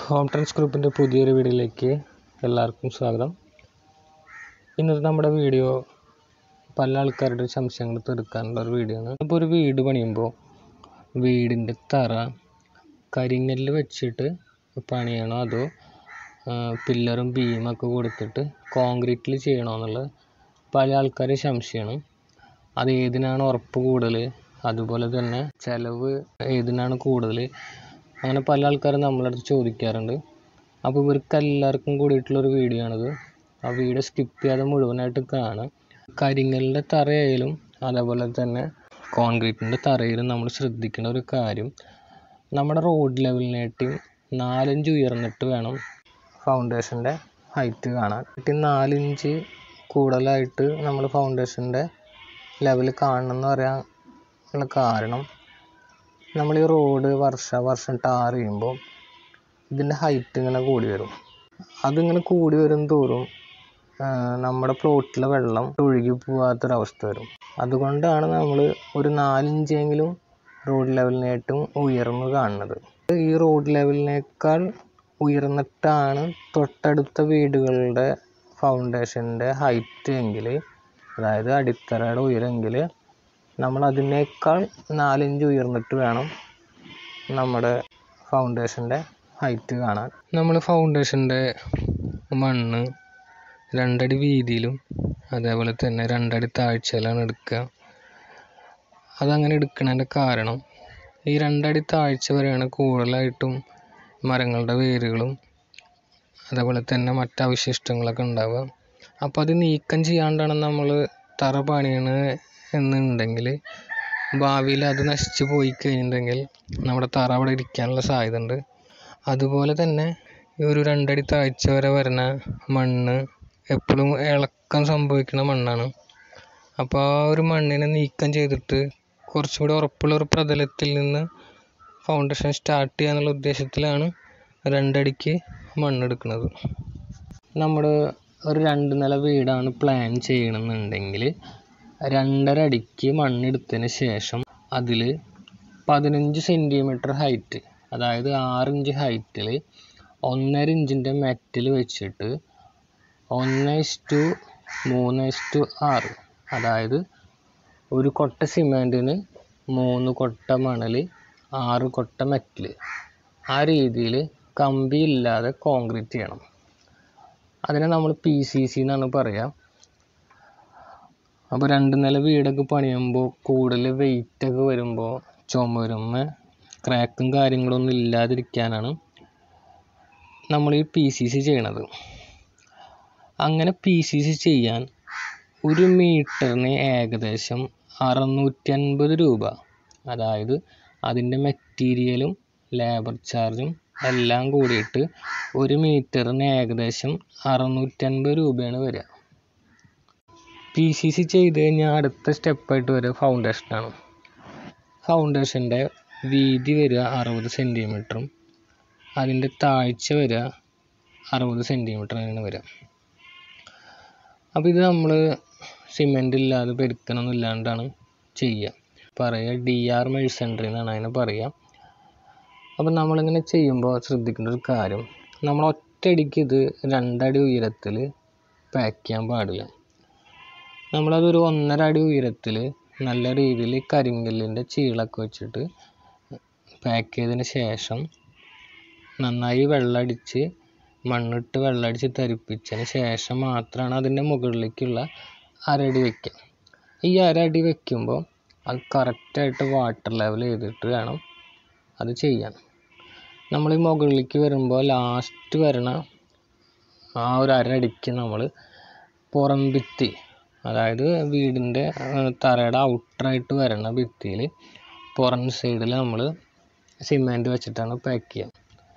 home trends ഗ്രൂപ്പിൻ്റെ പുതിയൊരു വീഡിയോയിലേക്ക് എല്ലാവർക്കും സ്വാഗതം ഇന്നത്തെ നമ്മുടെ വീഡിയോ പല ആൾക്കാരുടെ സംശയങ്ങൾ തീർക്കാനുള്ള ഒരു വീഡിയോ ആണ് ഇപ്പോൾ ഒരു വീട് പണിയുമ്പോൾ വീടിൻ്റെ തറ കരിങ്കല്ല് വെച്ചിട്ട് പണിയണോ അതോ പില്ലറും ബീമൊക്കെ കൊടുത്തിട്ട് കോൺക്രീറ്റിൽ ചെയ്യണോ എന്നുള്ളത് പല ആൾക്കാരുടെ സംശയമാണ് അത് ഏതിനാണ് ഉറപ്പ് കൂടുതൽ അതുപോലെ തന്നെ ചിലവ് ഏതിനാണ് കൂടുതൽ അങ്ങനെ പല ആൾക്കാരും നമ്മളെ അടുത്ത് ചോദിക്കാറുണ്ട് അപ്പോൾ ഇവർക്ക് എല്ലാവർക്കും കൂടിയിട്ടുള്ളൊരു വീഡിയോ ആണിത് ആ വീഡിയോ സ്കിപ്പ് ചെയ്യാതെ മുഴുവനായിട്ട് കാണാം കരിങ്കല്ലിൻ്റെ തറയായാലും അതേപോലെ തന്നെ കോൺക്രീറ്റിൻ്റെ തറയിലും നമ്മൾ ശ്രദ്ധിക്കേണ്ട ഒരു കാര്യം നമ്മുടെ റോഡ് ലെവലിനായിട്ടും നാലഞ്ച് ഉയർന്നിട്ട് വേണം ഫൗണ്ടേഷൻ്റെ ഹൈറ്റ് കാണാൻ എന്നിട്ട് നാലിഞ്ച് കൂടുതലായിട്ട് നമ്മൾ ഫൗണ്ടേഷൻ്റെ ലെവൽ കാണണം എന്ന് പറയാൻ ഉള്ള കാരണം നമ്മൾ ഈ റോഡ് വർഷ വർഷം ടാർ ചെയ്യുമ്പോൾ ഇതിൻ്റെ ഹൈറ്റ് ഇങ്ങനെ കൂടി വരും അതിങ്ങനെ കൂടി വരും തോറും നമ്മുടെ പ്ലോട്ടിലെ വെള്ളം ഒഴുകി പോകാത്തൊരവസ്ഥ വരും അതുകൊണ്ടാണ് നമ്മൾ ഒരു നാലിഞ്ചെങ്കിലും റോഡ് ലെവലിനായിട്ടും ഉയർന്നു കാണുന്നത് ഈ റോഡ് ലെവലിനേക്കാൾ ഉയർന്നിട്ടാണ് തൊട്ടടുത്ത വീടുകളുടെ ഫൗണ്ടേഷൻ്റെ ഹൈറ്റ് എങ്കിൽ അതായത് അടിത്തറയുടെ ഉയരമെങ്കിൽ നമ്മൾ അതിനേക്കാൾ നാലിഞ്ച് ഉയർന്നിട്ട് വേണം നമ്മുടെ ഫൗണ്ടേഷൻ്റെ ഹൈറ്റ് കാണാൻ നമ്മൾ ഫൗണ്ടേഷൻ്റെ മണ്ണ് രണ്ടടി വീതിയിലും അതേപോലെ തന്നെ രണ്ടടി താഴ്ചയിലാണ് എടുക്കുക അതങ്ങനെ എടുക്കുന്നതിൻ്റെ കാരണം ഈ രണ്ടടി താഴ്ച വരെയാണ് കൂടുതലായിട്ടും മരങ്ങളുടെ വേരുകളും അതേപോലെ തന്നെ മറ്റ് അവശിഷ്ടങ്ങളൊക്കെ ഉണ്ടാവുക അപ്പോൾ അത് നീക്കം ചെയ്യാണ്ടാണ് നമ്മൾ തറ പണിയണത് എന്നുണ്ടെങ്കിൽ ഭാവിയിൽ അത് നശിച്ചു പോയി കഴിഞ്ഞിട്ടുണ്ടെങ്കിൽ നമ്മുടെ തറ അവിടെ ഇരിക്കാനുള്ള സാധ്യത ഉണ്ട് അതുപോലെ തന്നെ ഈ ഒരു രണ്ടടി താഴ്ച വരെ വരുന്ന മണ്ണ് എപ്പോഴും ഇളക്കം സംഭവിക്കുന്ന മണ്ണാണ് അപ്പോൾ ആ ഒരു മണ്ണിനെ നീക്കം ചെയ്തിട്ട് കുറച്ചും കൂടി ഉറപ്പുള്ള ഒരു പ്രതലത്തിൽ നിന്ന് ഫൗണ്ടേഷൻ സ്റ്റാർട്ട് ചെയ്യാന്നുള്ള ഉദ്ദേശത്തിലാണ് രണ്ടടിക്ക് മണ്ണെടുക്കുന്നത് നമ്മൾ ഒരു രണ്ട് നില വീടാണ് പ്ലാൻ ചെയ്യണമെന്നുണ്ടെങ്കിൽ രണ്ടര അടിക്ക് മണ്ണെടുത്തതിന് ശേഷം അതിൽ പതിനഞ്ച് സെൻറ്റിമീറ്റർ ഹൈറ്റ് അതായത് ആറ് ഇഞ്ച് ഹൈറ്റിൽ ഒന്നര ഇഞ്ചിൻ്റെ മെറ്റൽ വെച്ചിട്ട് ഒന്ന് ടു മൂന്ന് ടു ആറ് അതായത് ഒരു കൊട്ട സിമെൻറ്റിന് മൂന്ന് കൊട്ട മണൽ ആറ് കൊട്ട മെറ്റൽ ആ രീതിയിൽ കമ്പി ഇല്ലാതെ കോൺക്രീറ്റ് ചെയ്യണം അതിനെ നമ്മൾ പി സി സി എന്നാണ് പറയുക അപ്പോൾ രണ്ട് നില വീടൊക്കെ പണിയുമ്പോൾ കൂടുതൽ വെയിറ്റൊക്കെ വരുമ്പോൾ ചുമരുമ്മ ക്രാക്കും കാര്യങ്ങളൊന്നും ഇല്ലാതിരിക്കാനാണ് നമ്മൾ ഈ പി സി സി ചെയ്യണത് അങ്ങനെ പി സി സി ചെയ്യാൻ ഒരു മീറ്ററിന് ഏകദേശം അറുന്നൂറ്റി അൻപത് രൂപ അതായത് അതിൻ്റെ മെറ്റീരിയലും ലേബർ ചാർജും എല്ലാം കൂടിയിട്ട് ഒരു മീറ്ററിന് ഏകദേശം അറുന്നൂറ്റൻപത് രൂപയാണ് വരിക പി സി സി ചെയ്ത് കഴിഞ്ഞാൽ അടുത്ത സ്റ്റെപ്പായിട്ട് വരിക ഫൗണ്ടേഷനാണ് ഫൗണ്ടേഷൻ്റെ വീതി വരിക അറുപത് സെൻറ്റിമീറ്ററും അതിൻ്റെ താഴ്ച വരിക അറുപത് സെൻറ്റിമീറ്ററാണ് വരിക അപ്പോൾ ഇത് നമ്മൾ സിമെൻ്റ് ഇല്ലാതെ പെരുക്കണമൊന്നും ഇല്ലാണ്ടാണ് ചെയ്യുക പറയുക ഡി ആർ മെഴ്സൻട്രി എന്നാണ് അതിനെ പറയുക അപ്പം നമ്മളിങ്ങനെ ചെയ്യുമ്പോൾ ശ്രദ്ധിക്കേണ്ട ഒരു കാര്യം നമ്മൾ ഒറ്റയടിക്ക് ഇത് രണ്ടടി ഉയരത്തിൽ പാക്ക് ചെയ്യാൻ പാടില്ല നമ്മളതൊരു ഒന്നര അടി ഉയരത്തിൽ നല്ല രീതിയിൽ കരിങ്കല്ലിൻ്റെ ചീളൊക്കെ വെച്ചിട്ട് പാക്ക് ചെയ്തതിന് ശേഷം നന്നായി വെള്ളമടിച്ച് മണ്ണിട്ട് വെള്ളമടിച്ച് തരിപ്പിച്ചതിന് ശേഷം മാത്രമാണ് അതിൻ്റെ മുകളിലേക്കുള്ള അരടി വയ്ക്കുക ഈ അരടി വയ്ക്കുമ്പോൾ അത് കറക്റ്റായിട്ട് വാട്ടർ ലെവൽ ചെയ്തിട്ട് വേണം അത് ചെയ്യാൻ നമ്മൾ ഈ മുകളിലേക്ക് വരുമ്പോൾ ലാസ്റ്റ് വരണ ആ ഒരു അരടിക്ക് നമ്മൾ പുറം ഭിത്തി അതായത് വീടിൻ്റെ തറയുടെ ഔട്ടറായിട്ട് വരണ ഭിത്തിയിൽ പുറം സൈഡിൽ നമ്മൾ സിമെൻറ്റ് വെച്ചിട്ടാണ് പാക്ക് ചെയ്യുക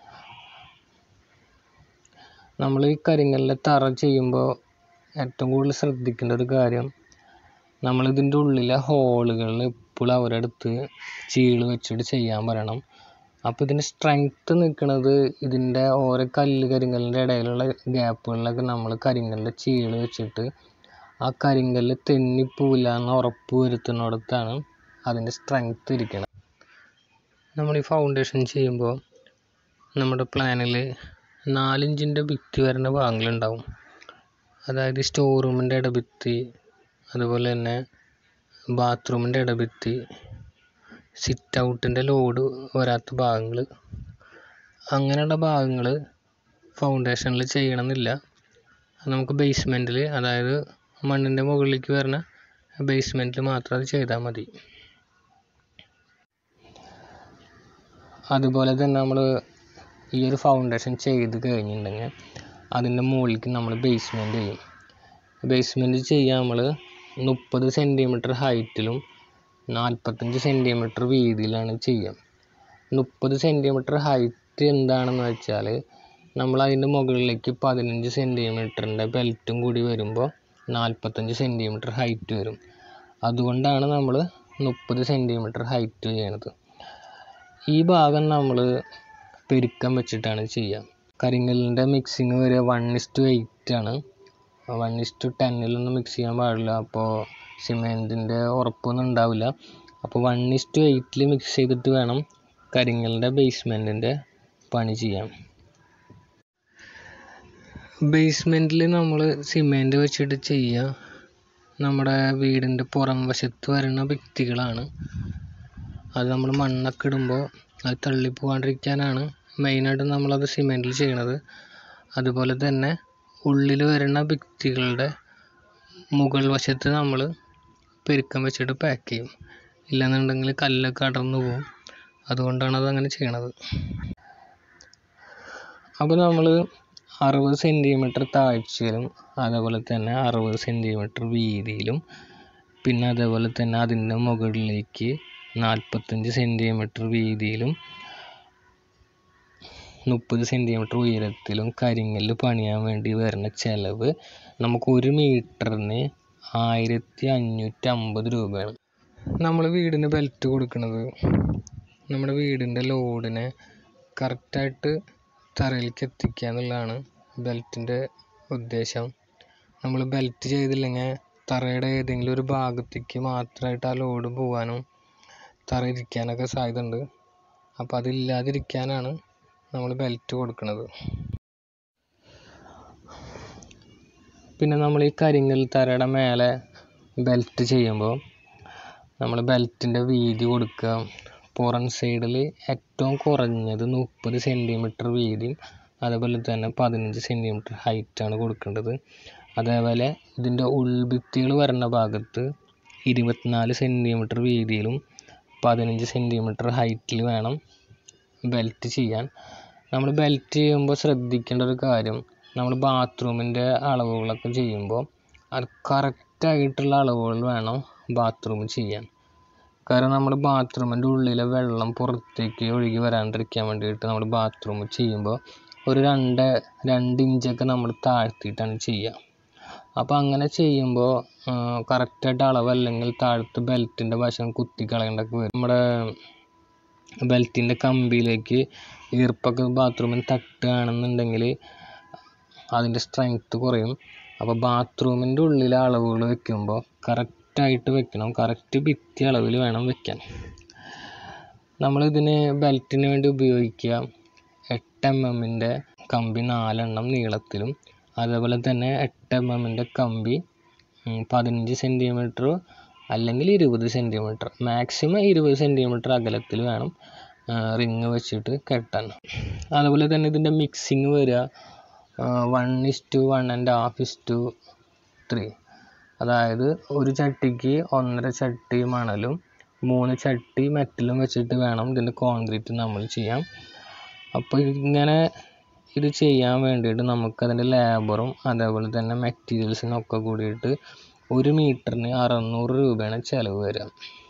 നമ്മൾ ഈ കരിങ്കല്ലിലെ തറ ചെയ്യുമ്പോൾ ഏറ്റവും കൂടുതൽ ശ്രദ്ധിക്കേണ്ട ഒരു കാര്യം നമ്മളിതിൻ്റെ ഉള്ളിലെ ഹോളുകളിൽ എപ്പോഴും അവരുടെ അടുത്ത് ചീള് വെച്ചിട്ട് ചെയ്യാൻ പറയണം അപ്പോൾ ഇതിൻ്റെ സ്ട്രെങ്ത്ത് നിൽക്കുന്നത് ഇതിൻ്റെ ഓരോ കല്ല് കരിങ്കല്ലിൻ്റെ ഇടയിലുള്ള ഗ്യാപ്പുകളിലൊക്കെ നമ്മൾ കരിങ്കല്ലിൻ്റെ ചീള് വെച്ചിട്ട് ആ കരിങ്കല്ല് തെന്നിപ്പോവില്ല എന്ന് ഉറപ്പ് വരുത്തുന്നിടത്താണ് അതിൻ്റെ സ്ട്രെങ്ത്ത് ഇരിക്കുന്നത് നമ്മൾ ഈ ഫൗണ്ടേഷൻ ചെയ്യുമ്പോൾ നമ്മുടെ പ്ലാനിൽ നാലിഞ്ചിൻ്റെ ഭിത്തി വരുന്ന ഭാഗങ്ങളുണ്ടാവും അതായത് സ്റ്റോർ റൂമിൻ്റെ ഇടഭിത്തി അതുപോലെ തന്നെ ബാത്റൂമിൻ്റെ ഇടഭിത്തി സിറ്റ് ഔട്ടിൻ്റെ ലോഡ് വരാത്ത ഭാഗങ്ങൾ അങ്ങനെയുള്ള ഭാഗങ്ങൾ ഫൗണ്ടേഷനിൽ ചെയ്യണമെന്നില്ല അത് നമുക്ക് ബേസ്മെൻറ്റിൽ അതായത് മണ്ണിൻ്റെ മുകളിലേക്ക് വരുന്ന ബേസ്മെൻറ്റിൽ മാത്രം അത് ചെയ്താൽ മതി അതുപോലെ തന്നെ നമ്മൾ ഈ ഒരു ഫൗണ്ടേഷൻ ചെയ്ത് കഴിഞ്ഞിട്ടുണ്ടെങ്കിൽ അതിൻ്റെ മുകളിലേക്ക് നമ്മൾ ബേസ്മെൻറ്റ് ചെയ്യും ബേസ്മെൻറ്റ് ചെയ്യാൻ നമ്മൾ മുപ്പത് സെൻറ്റിമീറ്റർ ഹൈറ്റിലും നാൽപ്പത്തഞ്ച് സെൻറ്റിമീറ്റർ വീതിയിലാണ് ചെയ്യുക മുപ്പത് സെൻറ്റിമീറ്റർ ഹൈറ്റ് എന്താണെന്ന് വെച്ചാൽ നമ്മൾ അതിൻ്റെ മുകളിലേക്ക് പതിനഞ്ച് സെൻറ്റിമീറ്ററിൻ്റെ ബെൽറ്റും കൂടി വരുമ്പോൾ നാൽപ്പത്തഞ്ച് സെൻറ്റിമീറ്റർ ഹൈറ്റ് വരും അതുകൊണ്ടാണ് നമ്മൾ മുപ്പത് സെൻറ്റിമീറ്റർ ഹൈറ്റ് ചെയ്യണത് ഈ ഭാഗം നമ്മൾ പെരുക്കം വെച്ചിട്ടാണ് ചെയ്യുക കരിങ്കല്ലിൻ്റെ മിക്സിങ് വരെ വൺ ഇസ്റ്റു എയ്റ്റ് ആണ് വൺ ഇസ്റ്റു ടെന്നിലൊന്നും മിക്സ് ചെയ്യാൻ പാടില്ല അപ്പോൾ സിമെൻറ്റിൻ്റെ ഉറപ്പൊന്നും ഉണ്ടാവില്ല അപ്പോൾ വൺ ഇസ്റ്റു എയ്റ്റിൽ മിക്സ് ചെയ്തിട്ട് വേണം കരിങ്കലിൻ്റെ ബേസ്മെൻറ്റിൻ്റെ പണി ചെയ്യാൻ ബേസ്മെൻറ്റിൽ നമ്മൾ സിമെൻറ്റ് വെച്ചിട്ട് ചെയ്യുക നമ്മുടെ വീടിൻ്റെ പുറം വശത്ത് വരുന്ന ഭിത്തികളാണ് അത് നമ്മൾ മണ്ണൊക്കെ ഇടുമ്പോൾ അത് തള്ളിപ്പോകാണ്ടിരിക്കാനാണ് മെയിനായിട്ട് നമ്മളത് സിമെൻറ്റിൽ ചെയ്യണത് അതുപോലെ തന്നെ ഉള്ളിൽ വരുന്ന ഭിത്തികളുടെ മുകൾ വശത്ത് നമ്മൾ പെരുക്കം വെച്ചിട്ട് പാക്ക് ചെയ്യും ഇല്ലെന്നുണ്ടെങ്കിൽ കല്ലൊക്കെ അടർന്നു പോകും അതുകൊണ്ടാണ് അതങ്ങനെ ചെയ്യണത് അപ്പോൾ നമ്മൾ അറുപത് സെൻറ്റിമീറ്റർ താഴ്ചയിലും അതേപോലെ തന്നെ അറുപത് സെൻറ്റിമീറ്റർ വീതിയിലും പിന്നെ അതേപോലെ തന്നെ അതിൻ്റെ മുകളിലേക്ക് നാൽപ്പത്തഞ്ച് സെൻറ്റിമീറ്റർ വീതിയിലും മുപ്പത് സെൻറ്റിമീറ്റർ ഉയരത്തിലും കരിങ്കല്ല് പണിയാൻ വേണ്ടി വരുന്ന ചിലവ് നമുക്ക് ഒരു മീറ്ററിന് ആയിരത്തി അഞ്ഞൂറ്റി അമ്പത് രൂപയാണ് നമ്മൾ വീടിന് ബെൽറ്റ് കൊടുക്കുന്നത് നമ്മുടെ വീടിൻ്റെ ലോഡിനെ കറക്റ്റായിട്ട് തറയിലേക്ക് എത്തിക്കുക എന്നുള്ളതാണ് ബെൽറ്റിൻ്റെ ഉദ്ദേശം നമ്മൾ ബെൽറ്റ് ചെയ്തില്ലെങ്കിൽ തറയുടെ ഏതെങ്കിലും ഒരു ഭാഗത്തേക്ക് മാത്രമായിട്ട് ആ ലോഡ് പോകാനും തറ ഇരിക്കാനൊക്കെ സാധ്യത ഉണ്ട് അപ്പോൾ അതില്ലാതിരിക്കാനാണ് നമ്മൾ ബെൽറ്റ് കൊടുക്കുന്നത് പിന്നെ നമ്മൾ ഈ കരിങ്കൽ തറയുടെ മേലെ ബെൽറ്റ് ചെയ്യുമ്പോൾ നമ്മൾ ബെൽറ്റിൻ്റെ വീതി കൊടുക്കുക പുറം സൈഡിൽ ഏറ്റവും കുറഞ്ഞത് മുപ്പത് സെൻറ്റിമീറ്റർ വീതിയും അതേപോലെ തന്നെ പതിനഞ്ച് സെൻറ്റിമീറ്റർ ഹൈറ്റാണ് കൊടുക്കേണ്ടത് അതേപോലെ ഇതിൻ്റെ ഉൾഭിത്തികൾ വരുന്ന ഭാഗത്ത് ഇരുപത്തിനാല് സെൻറ്റിമീറ്റർ വീതിയിലും പതിനഞ്ച് സെൻറ്റിമീറ്റർ ഹൈറ്റിൽ വേണം ബെൽറ്റ് ചെയ്യാൻ നമ്മൾ ബെൽറ്റ് ചെയ്യുമ്പോൾ ശ്രദ്ധിക്കേണ്ട ഒരു കാര്യം നമ്മൾ ബാത്റൂമിൻ്റെ അളവുകളൊക്കെ ചെയ്യുമ്പോൾ അത് കറക്റ്റായിട്ടുള്ള അളവുകൾ വേണം ബാത്റൂം ചെയ്യാൻ കാരണം നമ്മൾ ബാത്റൂമിൻ്റെ ഉള്ളിലെ വെള്ളം പുറത്തേക്ക് ഒഴുകി വരാണ്ടിരിക്കാൻ വേണ്ടിയിട്ട് നമ്മൾ ബാത്റൂം ചെയ്യുമ്പോൾ ഒരു രണ്ട് രണ്ട് ഇഞ്ചൊക്കെ നമ്മൾ താഴ്ത്തിയിട്ടാണ് ചെയ്യുക അപ്പോൾ അങ്ങനെ ചെയ്യുമ്പോൾ കറക്റ്റായിട്ട് അളവല്ലെങ്കിൽ താഴത്ത് ബെൽറ്റിൻ്റെ വശം കുത്തി കളയേണ്ടൊക്കെ വരും നമ്മുടെ ബെൽറ്റിൻ്റെ കമ്പിയിലേക്ക് ഈർപ്പൊക്കെ ബാത്റൂമിൽ തട്ടുകയാണെന്നുണ്ടെങ്കിൽ അതിൻ്റെ സ്ട്രെങ്ത്ത് കുറയും അപ്പോൾ ബാത്റൂമിൻ്റെ ഉള്ളിലെ അളവുകൾ വെക്കുമ്പോൾ കറക്റ്റായിട്ട് വെക്കണം കറക്റ്റ് ഭിത്തി അളവിൽ വേണം വെക്കാൻ നമ്മളിതിന് ബെൽറ്റിന് വേണ്ടി ഉപയോഗിക്കുക എട്ട് എം എമ്മിൻ്റെ കമ്പി നാലെണ്ണം നീളത്തിലും അതേപോലെ തന്നെ എട്ട് എം എമ്മിൻ്റെ കമ്പി പതിനഞ്ച് സെൻറ്റിമീറ്റർ അല്ലെങ്കിൽ ഇരുപത് സെൻറ്റിമീറ്റർ മാക്സിമം ഇരുപത് സെൻറ്റിമീറ്റർ അകലത്തിൽ വേണം റിങ് വെച്ചിട്ട് കെട്ടാൻ അതുപോലെ തന്നെ ഇതിൻ്റെ മിക്സിങ് വരിക one is to one and half is to three അതായത് ഒരു ചട്ടിക്ക് ഒന്നര ചട്ടി മണലും മൂന്ന് ചട്ടി മെറ്റലും വെച്ചിട്ട് വേണം ഇതിൻ്റെ കോൺക്രീറ്റ് നമ്മൾ ചെയ്യാൻ അപ്പോൾ ഇങ്ങനെ ഇത് ചെയ്യാൻ വേണ്ടിയിട്ട് നമുക്കതിൻ്റെ ലേബറും അതേപോലെ തന്നെ മെറ്റീരിയൽസിനൊക്കെ കൂടിയിട്ട് ഒരു മീറ്ററിന് അറുന്നൂറ് രൂപയാണ് ചിലവ് വരിക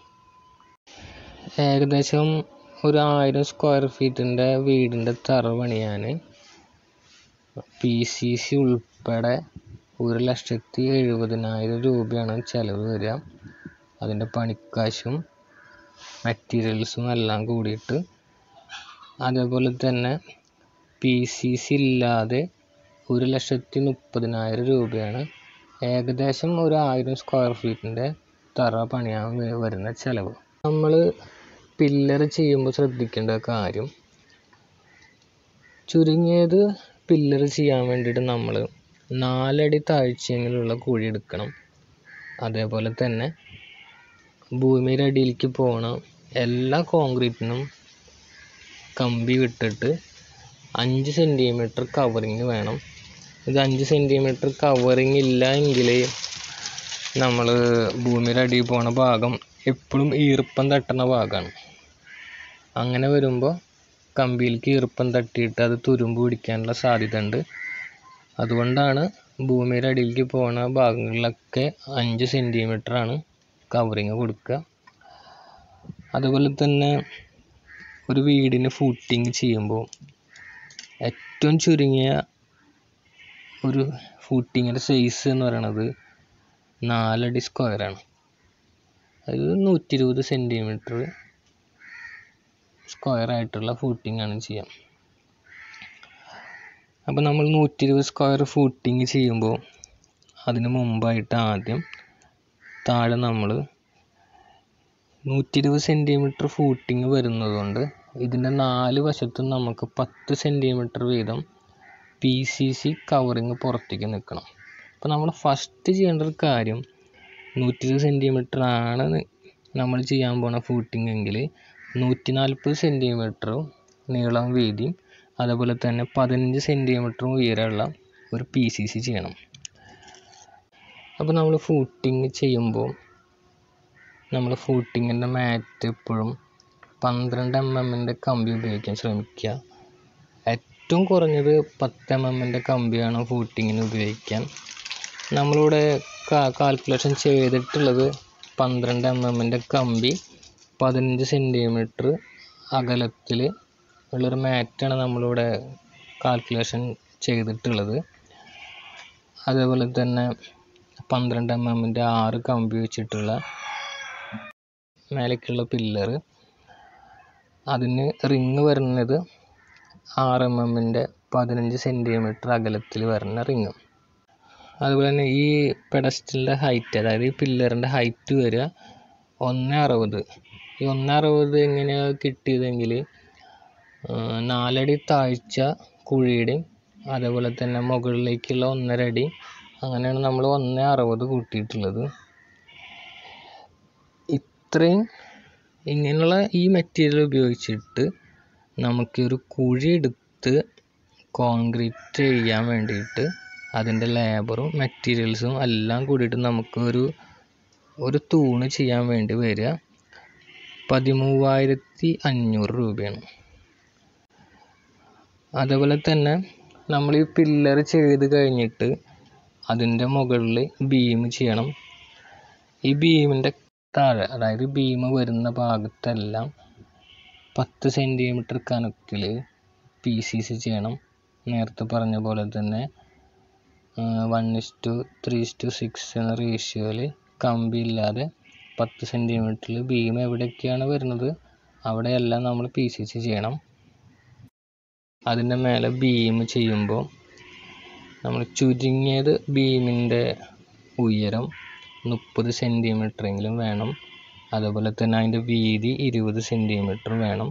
ഏകദേശം ഒരു ആയിരം സ്ക്വയർ ഫീറ്റിൻ്റെ വീടിൻ്റെ തറ പണിയാൻ പി സി സി ഉൾപ്പെടെ ഒരു ലക്ഷത്തി എഴുപതിനായിരം രൂപയാണ് ചിലവ് വരിക അതിൻ്റെ പണിക്കാശും മെറ്റീരിയൽസും എല്ലാം കൂടിയിട്ട് അതേപോലെ തന്നെ പി സി സി ഇല്ലാതെ ഒരു ലക്ഷത്തി മുപ്പതിനായിരം രൂപയാണ് ഏകദേശം ഒരു ആയിരം സ്ക്വയർ ഫീറ്റിൻ്റെ തറ പണിയാൻ വ- വരുന്ന ചിലവ് നമ്മൾ പില്ലർ ചെയ്യുമ്പോൾ ശ്രദ്ധിക്കേണ്ട കാര്യം ചുരുങ്ങിയത് പില്ലർ ചെയ്യാൻ വേണ്ടിയിട്ട് നമ്മൾ നാലടി താഴ്ചയെങ്കിലുള്ള കുഴി എടുക്കണം അതേപോലെ തന്നെ ഭൂമിയുടെ അടിയിലേക്ക് പോണ എല്ലാ കോൺക്രീറ്റിനും കമ്പി വിട്ടിട്ട് അഞ്ച് സെൻറ്റിമീറ്റർ കവറിങ് വേണം ഇത് അഞ്ച് സെൻറ്റിമീറ്റർ കവറിങ് ഇല്ല എങ്കിൽ നമ്മൾ ഭൂമിയുടെ അടിയിൽ പോണ ഭാഗം എപ്പോഴും ഈർപ്പം തട്ടുന്ന ഭാഗമാണ് അങ്ങനെ വരുമ്പോൾ കമ്പിയിലേക്ക് ഈർപ്പം തട്ടിയിട്ട് അത് തുരുമ്പ് പിടിക്കാനുള്ള സാധ്യത ഉണ്ട് അതുകൊണ്ടാണ് ഭൂമിയുടെ അടിയിലേക്ക് പോണ ഭാഗങ്ങളിലൊക്കെ അഞ്ച് സെൻറ്റിമീറ്റർ ആണ് കവറിങ് കൊടുക്കുക അതുപോലെ തന്നെ ഒരു വീടിന് ഫൂട്ടിങ് ചെയ്യുമ്പോൾ ഏറ്റവും ചുരുങ്ങിയ ഒരു ഫൂട്ടിങ്ങിൻ്റെ സൈസ് എന്ന് പറയണത് നാലടി സ്ക്വയറാണ് അത് നൂറ്റി ഇരുപത് സെൻറ്റിമീറ്റർ സ്ക്വയർ ആയിട്ടുള്ള ഫൂട്ടിംഗ് ആണ് ചെയ്യാം അപ്പോൾ നമ്മൾ നൂറ്റി ഇരുപത് സ്ക്വയർ ഫൂട്ടിങ് ചെയ്യുമ്പോൾ അതിന് മുമ്പായിട്ട് ആദ്യം താഴെ നമ്മൾ നൂറ്റി ഇരുപത് സെൻറ്റിമീറ്റർ ഫൂട്ടിങ് വരുന്നതുകൊണ്ട് ഇതിൻ്റെ നാല് വശത്തും നമുക്ക് പത്ത് സെൻറ്റിമീറ്റർ വീതം പി സി സി കവറിങ് പുറത്തേക്ക് നിൽക്കണം അപ്പോൾ നമ്മൾ ഫസ്റ്റ് ചെയ്യേണ്ട ഒരു കാര്യം നൂറ്റി ഇരുപത് സെൻറ്റിമീറ്റർ ആണ് നമ്മൾ ചെയ്യാൻ പോണ ഫൂട്ടിങ് എങ്കിൽ നൂറ്റി നാൽപ്പത് സെൻറ്റിമീറ്ററും നീളം വീതിയും അതുപോലെ തന്നെ പതിനഞ്ച് സെൻറ്റിമീറ്ററും ഉയരമുള്ള ഒരു പി സി സി ചെയ്യണം അപ്പോൾ നമ്മൾ ഫൂട്ടിങ് ചെയ്യുമ്പോൾ നമ്മൾ ഫൂട്ടിങ്ങിൻ്റെ മാറ്റ് എപ്പോഴും പന്ത്രണ്ട് എം എമ്മിൻ്റെ കമ്പി ഉപയോഗിക്കാൻ ശ്രമിക്കുക ഏറ്റവും കുറഞ്ഞത് പത്ത് എം എമ്മിൻ്റെ കമ്പിയാണ് ഫൂട്ടിങ്ങിന് ഉപയോഗിക്കാൻ നമ്മളിവിടെ കാൽക്കുലേഷൻ ചെയ്തിട്ടുള്ളത് പന്ത്രണ്ട് എം എമ്മിൻ്റെ കമ്പി പതിനഞ്ച് സെൻറ്റിമീറ്റർ അകലത്തിൽ ഉള്ളൊരു മാറ്റാണ് നമ്മളിവിടെ കാൽക്കുലേഷൻ ചെയ്തിട്ടുള്ളത് അതേപോലെ തന്നെ പന്ത്രണ്ട് എം എമ്മിൻ്റെ ആറ് കമ്പി വെച്ചിട്ടുള്ള മേലേക്കുള്ള പില്ലർ അതിന് റിങ് വരുന്നത് ആറ് എം എമ്മിൻ്റെ പതിനഞ്ച് സെൻറ്റിമീറ്റർ അകലത്തിൽ വരുന്ന റിങ് അതുപോലെ തന്നെ ഈ പെഡസ്റ്റലിൻ്റെ ഹൈറ്റ് അതായത് ഈ പില്ലറിൻ്റെ ഹൈറ്റ് വരിക ഒന്ന് അറുപത് ഈ ഒന്ന് അറുപത് എങ്ങനെയാണ് കിട്ടിയതെങ്കിൽ നാലടി താഴ്ച കുഴിയുടെയും അതേപോലെ തന്നെ മുകളിലേക്കുള്ള ഒന്നര അടി അങ്ങനെയാണ് നമ്മൾ ഒന്ന് അറുപത് കൂട്ടിയിട്ടുള്ളത് ഇത്രയും ഇങ്ങനെയുള്ള ഈ മെറ്റീരിയൽ ഉപയോഗിച്ചിട്ട് നമുക്കൊരു കുഴി എടുത്ത് കോൺക്രീറ്റ് ചെയ്യാൻ വേണ്ടിയിട്ട് അതിൻ്റെ ലേബറും മെറ്റീരിയൽസും എല്ലാം കൂടിയിട്ട് നമുക്കൊരു ഒരു തൂണ് ചെയ്യാൻ വേണ്ടി വരിക പതിമൂവായിരത്തി അഞ്ഞൂറ് രൂപയാണ് അതേപോലെ തന്നെ നമ്മൾ ഈ പില്ലർ ചെയ്ത് കഴിഞ്ഞിട്ട് അതിൻ്റെ മുകളിൽ ബീം ചെയ്യണം ഈ ബീമിൻ്റെ താഴെ അതായത് ബീം വരുന്ന ഭാഗത്തെല്ലാം പത്ത് സെൻറ്റിമീറ്റർ കനത്തിൽ പി സി സി ചെയ്യണം നേരത്തെ പറഞ്ഞ പോലെ തന്നെ one is to three is to six എന്ന റേഷ്യോയിൽ കമ്പി ഇല്ലാതെ പത്ത് സെൻറ്റിമീറ്ററിൽ ബീം എവിടെയൊക്കെയാണ് വരുന്നത് അവിടെയെല്ലാം നമ്മൾ പി സി സി ചെയ്യണം അതിൻ്റെ മേലെ ബീം ചെയ്യുമ്പോൾ നമ്മൾ ചുരുങ്ങിയത് ബീമിൻ്റെ ഉയരം മുപ്പത് എങ്കിലും വേണം അതുപോലെ തന്നെ അതിൻ്റെ വീതി ഇരുപത് സെൻറ്റിമീറ്റർ വേണം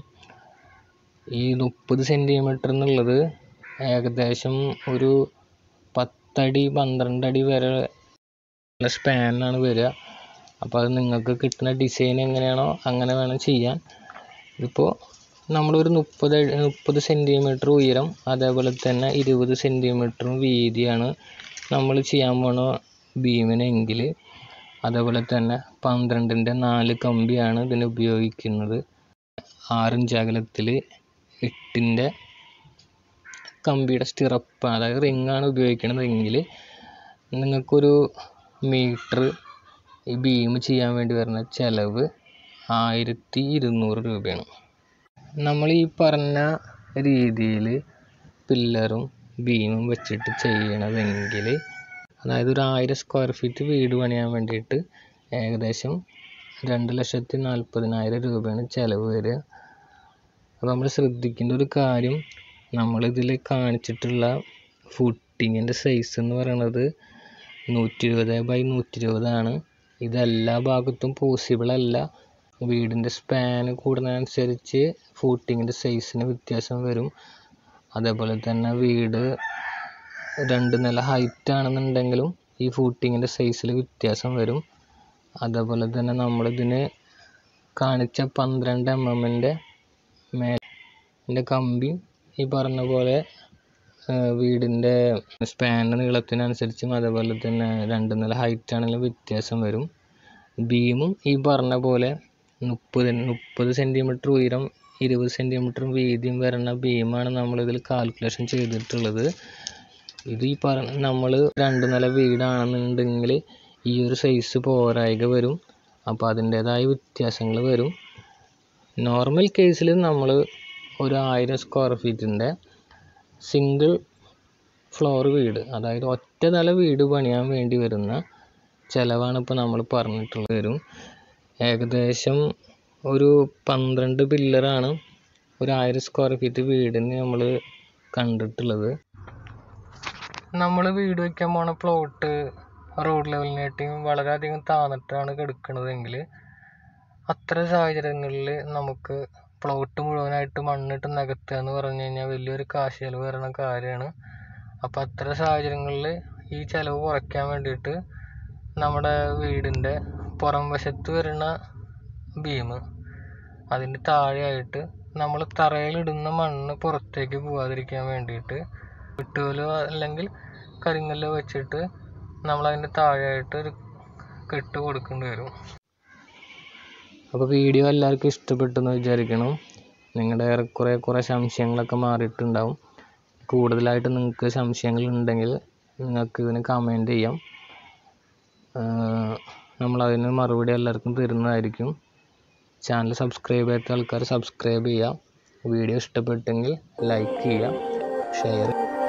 ഈ മുപ്പത് സെൻറ്റിമീറ്റർ എന്നുള്ളത് ഏകദേശം ഒരു പത്തടി പന്ത്രണ്ട് അടി വരെ സ്പാനാണ് വരിക അപ്പോൾ അത് നിങ്ങൾക്ക് കിട്ടുന്ന ഡിസൈൻ എങ്ങനെയാണോ അങ്ങനെ വേണം ചെയ്യാൻ ഇപ്പോൾ നമ്മളൊരു മുപ്പത് മുപ്പത് സെൻറ്റിമീറ്റർ ഉയരം അതേപോലെ തന്നെ ഇരുപത് സെൻറ്റിമീറ്ററും വീതിയാണ് നമ്മൾ ചെയ്യാൻ പോണ ബീമിനെങ്കിൽ അതേപോലെ തന്നെ പന്ത്രണ്ടിൻ്റെ നാല് കമ്പിയാണ് ഇതിന് ഉപയോഗിക്കുന്നത് ആറിഞ്ച് അകലത്തിൽ എട്ടിൻ്റെ കമ്പിയുടെ സ്റ്റിറപ്പ് അതായത് റിങ്ങാണ് ഉപയോഗിക്കണതെങ്കിൽ നിങ്ങൾക്കൊരു മീറ്റർ ഈ ബീം ചെയ്യാൻ വേണ്ടി വരുന്ന ചിലവ് ആയിരത്തി ഇരുന്നൂറ് രൂപയാണ് നമ്മൾ ഈ പറഞ്ഞ രീതിയിൽ പില്ലറും ബീമും വെച്ചിട്ട് ചെയ്യണതെങ്കിൽ അതായത് ഒരു ആയിരം സ്ക്വയർ ഫീറ്റ് വീട് പണിയാൻ വേണ്ടിയിട്ട് ഏകദേശം രണ്ട് ലക്ഷത്തി നാൽപ്പതിനായിരം രൂപയാണ് ചിലവ് വരിക അപ്പോൾ നമ്മൾ ശ്രദ്ധിക്കേണ്ട ഒരു കാര്യം നമ്മളിതിൽ കാണിച്ചിട്ടുള്ള ഫുട്ടിങ്ങിൻ്റെ സൈസ് എന്ന് പറയുന്നത് നൂറ്റി ഇരുപത് ബൈ നൂറ്റി ഇരുപതാണ് ഇത് എല്ലാ ഭാഗത്തും പോസിബിൾ അല്ല വീടിൻ്റെ സ്പാൻ കൂടുന്നതനുസരിച്ച് ഫൂട്ടിങ്ങിൻ്റെ സൈസിന് വ്യത്യാസം വരും അതേപോലെ തന്നെ വീട് രണ്ട് നില ഹൈറ്റ് ആണെന്നുണ്ടെങ്കിലും ഈ ഫൂട്ടിങ്ങിൻ്റെ സൈസിൽ വ്യത്യാസം വരും അതേപോലെ തന്നെ നമ്മളിതിന് കാണിച്ച പന്ത്രണ്ട് എം എമ്മിൻ്റെ മേലിൻ്റെ കമ്പി ഈ പറഞ്ഞ പോലെ വീടിൻ്റെ സ്പാൻ നീളത്തിനനുസരിച്ചും അതേപോലെ തന്നെ രണ്ട് നില ഹൈറ്റ് ആണെങ്കിലും വ്യത്യാസം വരും ബീമും ഈ പറഞ്ഞ പോലെ മുപ്പത് മുപ്പത് സെൻറ്റിമീറ്റർ ഉയരം ഇരുപത് സെൻറ്റിമീറ്റർ വീതിയും വരുന്ന ബീമാണ് നമ്മളിതിൽ കാൽക്കുലേഷൻ ചെയ്തിട്ടുള്ളത് ഇത് ഈ പറഞ്ഞ നമ്മൾ രണ്ട് നില വീടാണെന്നുണ്ടെങ്കിൽ ഈ ഒരു സൈസ് പോരായിക വരും അപ്പോൾ അതിൻ്റേതായ വ്യത്യാസങ്ങൾ വരും നോർമൽ കേസിൽ നമ്മൾ ഒരു ആയിരം സ്ക്വയർ ഫീറ്റിൻ്റെ സിംഗിൾ ഫ്ലോർ വീട് അതായത് ഒറ്റ നില വീട് പണിയാൻ വേണ്ടി വരുന്ന ചിലവാണ് ഇപ്പോൾ നമ്മൾ പറഞ്ഞിട്ടുള്ളത് വരും ഏകദേശം ഒരു പന്ത്രണ്ട് പില്ലറാണ് ഒരു ആയിരം സ്ക്വയർ ഫീറ്റ് വീടിന് നമ്മൾ കണ്ടിട്ടുള്ളത് നമ്മൾ വീട് വയ്ക്കാൻ പോണ പ്ലോട്ട് റോഡ് ലെവലിനായിട്ടും വളരെയധികം താന്നിട്ടാണ് കിടക്കുന്നതെങ്കിൽ അത്തരം സാഹചര്യങ്ങളിൽ നമുക്ക് പ്ലോട്ട് മുഴുവനായിട്ട് മണ്ണിട്ട് നികത്തുക എന്ന് പറഞ്ഞു കഴിഞ്ഞാൽ വലിയൊരു കാശ് ചിലവ് വരുന്ന കാര്യമാണ് അപ്പോൾ അത്തരം സാഹചര്യങ്ങളിൽ ഈ ചിലവ് കുറയ്ക്കാൻ വേണ്ടിയിട്ട് നമ്മുടെ വീടിൻ്റെ പുറം വശത്ത് വരുന്ന ബീം അതിൻ്റെ താഴെയായിട്ട് നമ്മൾ തറയിലിടുന്ന മണ്ണ് പുറത്തേക്ക് പോകാതിരിക്കാൻ വേണ്ടിയിട്ട് വെട്ടുകല്ലോ അല്ലെങ്കിൽ കരിങ്കല്ലോ വെച്ചിട്ട് നമ്മളതിൻ്റെ താഴെയായിട്ട് ഒരു കെട്ട് കൊടുക്കേണ്ടി വരും അപ്പോൾ വീഡിയോ എല്ലാവർക്കും ഇഷ്ടപ്പെട്ടെന്ന് വിചാരിക്കണം നിങ്ങളുടെ ഏറെക്കുറെ കുറേ സംശയങ്ങളൊക്കെ മാറിയിട്ടുണ്ടാവും കൂടുതലായിട്ട് നിങ്ങൾക്ക് സംശയങ്ങൾ ഉണ്ടെങ്കിൽ നിങ്ങൾക്ക് ഇതിന് കമൻറ്റ് ചെയ്യാം നമ്മളതിന് മറുപടി എല്ലാവർക്കും തരുന്നതായിരിക്കും ചാനൽ സബ്സ്ക്രൈബ് ചെയ്യാത്ത ആൾക്കാർ സബ്സ്ക്രൈബ് ചെയ്യുക വീഡിയോ ഇഷ്ടപ്പെട്ടെങ്കിൽ ലൈക്ക് ചെയ്യുക ഷെയർ